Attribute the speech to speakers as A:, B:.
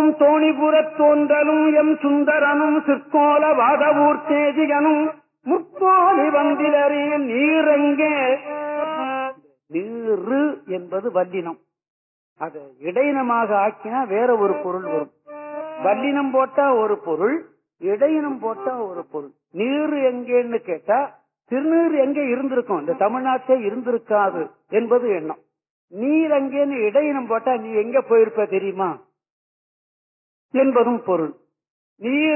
A: தோற்றமும் தோணிபுரத் தோன்றலும் எம் சுந்தரனும் சிற்கோல வாதவூர் தேஜிகனும் முற்போலி வந்திலரே நீரெங்கே நீரு என்பது வல்லினம் அதை இடையினமாக ஆக்கினா வேற ஒரு பொருள் வரும் வல்லினம் போட்டா ஒரு பொருள் இடையினம் போட்டா ஒரு பொருள் நீர் எங்கேன்னு கேட்டா திருநீர் எங்க இருந்திருக்கும் இந்த தமிழ்நாட்டே இருந்திருக்காது என்பது எண்ணம் நீர் அங்கேன்னு இடையினம் போட்டா நீ எங்க போயிருப்ப தெரியுமா என்பதும் பொருள் நீர்